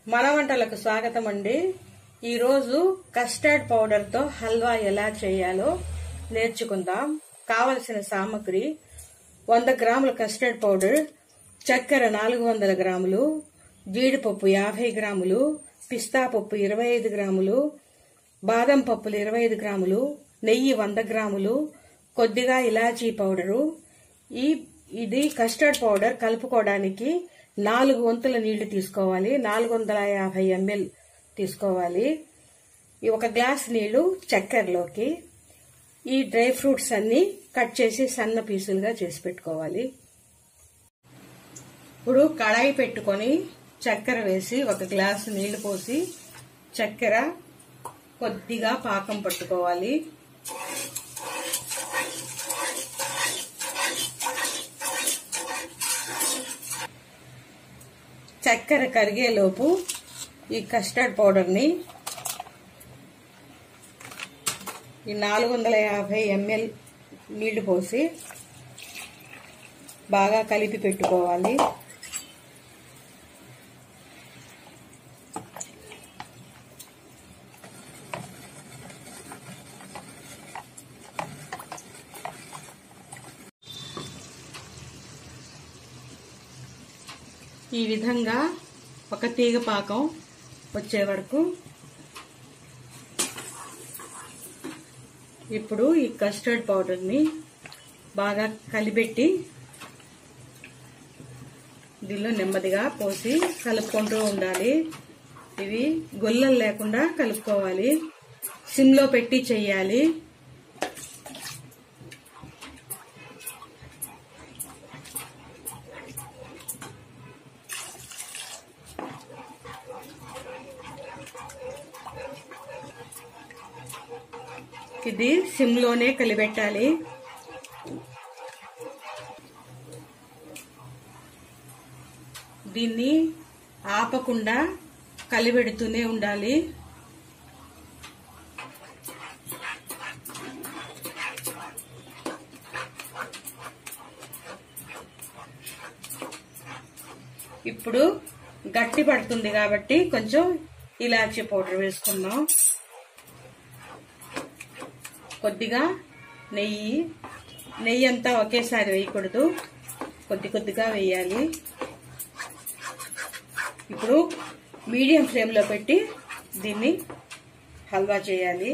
మన వంటలకు స్వాగతం అండి ఈరోజు కస్టర్డ్ పౌడర్ తో హల్వా ఎలా చేయాలో నేర్చుకుందాం కావలసిన సామగ్రి వంద గ్రాముల కస్టర్డ్ పౌడర్ చక్కెర నాలుగు వందల గ్రాములు జీడిపప్పు యాభై గ్రాములు పిస్తా పప్పు ఇరవై ఐదు గ్రాములు బాదం పప్పులు ఇరవై ఐదు గ్రాములు నెయ్యి వంద గ్రాములు కొద్దిగా ఇలాచీ పౌడరు ఈ ఇది కస్టర్డ్ పౌడర్ కలుపుకోవడానికి నాలుగు వంతుల నీళ్లు తీసుకోవాలి నాలుగు వందల యాభై ఎంఎల్ తీసుకోవాలి ఈ ఒక గ్లాస్ నీళ్లు చక్కెరలోకి ఈ డ్రై ఫ్రూట్స్ అన్ని కట్ చేసి సన్న పీసులుగా చేసి పెట్టుకోవాలి ఇప్పుడు కడాయి పెట్టుకొని చక్కెర వేసి ఒక గ్లాసు నీళ్లు పోసి చక్కెర కొద్దిగా పాకం పట్టుకోవాలి చక్కెర కరిగేలోపు ఈ కస్టర్డ్ పౌడర్ని ఈ నాలుగు వందల యాభై ఎంఎల్ నీళ్లు పోసి బాగా కలిపి పెట్టుకోవాలి ఈ విధంగా ఒక తీగ పాకం వచ్చే వరకు ఇప్పుడు ఈ కస్టర్డ్ పౌడర్ని బాగా కలిపెట్టి దీనిలో నెమ్మదిగా పోసి కలుపుకుంటూ ఉండాలి ఇవి గొల్లలు లేకుండా కలుపుకోవాలి సిమ్లో పెట్టి చెయ్యాలి ఇది సిమ్లోనే కలిపెట్టాలి దీన్ని ఆపకుండా కలిపెడుతూనే ఉండాలి ఇప్పుడు గట్టి పడుతుంది కాబట్టి కొంచెం ఇలాచీ పౌడర్ వేసుకుందాం కొద్దిగా నెయ్యి నెయ్యి అంతా ఒకేసారి వేయకూడదు కొద్ది కొద్దిగా వేయాలి ఇప్పుడు మీడియం ఫ్లేమ్లో పెట్టి దీన్ని హల్వా చేయాలి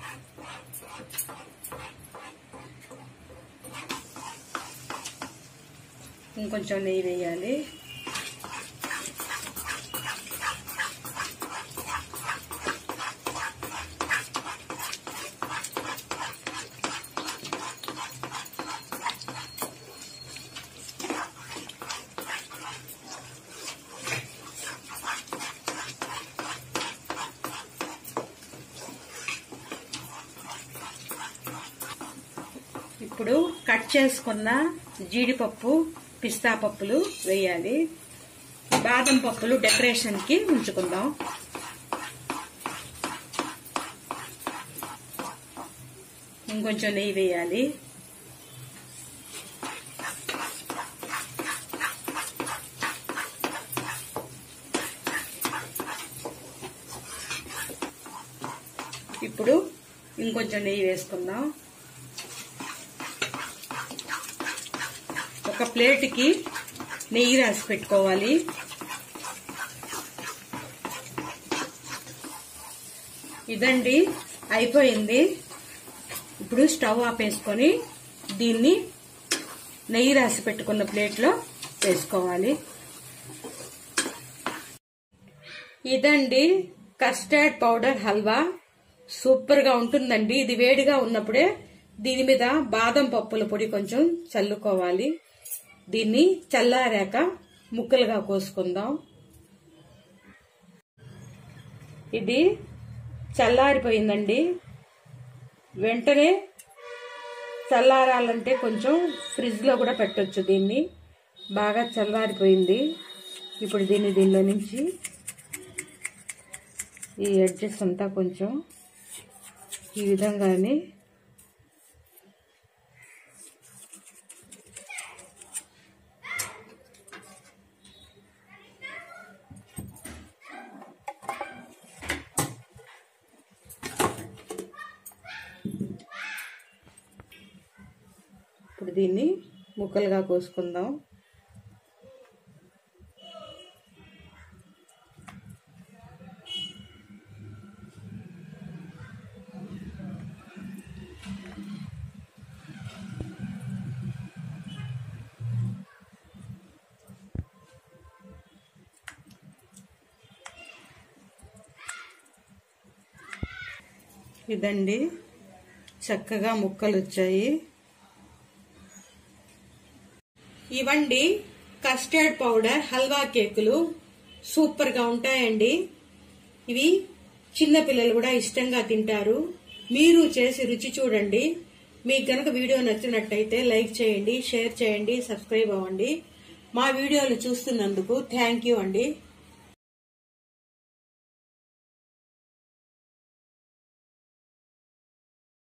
ఇంకొంచెం నెయ్యి వేయాలి ఇప్పుడు కట్ చేసుకున్న జీడిపప్పు పిస్తా పప్పులు వేయాలి బాదం పప్పులు డెకరేషన్ కి ఉంచుకుందాం ఇంకొంచెం నెయ్యి వేయాలి ఇప్పుడు ఇంకొంచెం నెయ్యి వేసుకుందాం ఒక ప్లేట్కి నెయ్యి రాసి పెట్టుకోవాలి ఇదండి అయిపోయింది ఇప్పుడు స్టవ్ ఆపేసుకొని దీన్ని నెయ్యి రాసి పెట్టుకున్న ప్లేట్లో వేసుకోవాలి ఇదండి కస్టర్డ్ పౌడర్ హల్వా సూపర్ గా ఉంటుందండి ఇది వేడిగా ఉన్నప్పుడే దీని మీద బాదం పప్పుల పొడి కొంచెం చల్లుకోవాలి దీన్ని చల్లారాక ముక్కలుగా కోసుకుందాం ఇది చల్లారిపోయిందండి వెంటనే చల్లారాలంటే కొంచెం ఫ్రిడ్జ్లో కూడా పెట్టొచ్చు దీన్ని బాగా చల్లారిపోయింది ఇప్పుడు దీన్ని దీనిలో నుంచి ఈ ఎడ్జెస్ అంతా కొంచెం ఈ విధంగానే ఇప్పుడు దీన్ని ముక్కలుగా కోసుకుందాం ఇదండి చక్కగా ముక్కలు వచ్చాయి ఇవండి కస్టర్డ్ పౌడర్ హల్వా కేకులు సూపర్ గా ఉంటాయండి ఇవి చిన్న పిల్లలు కూడా ఇష్టంగా తింటారు మీరు చేసి రుచి చూడండి మీకు గనక వీడియో నచ్చినట్టయితే లైక్ చేయండి షేర్ చేయండి సబ్స్క్రైబ్ అవ్వండి మా వీడియోలు చూస్తున్నందుకు థ్యాంక్ యూ అండి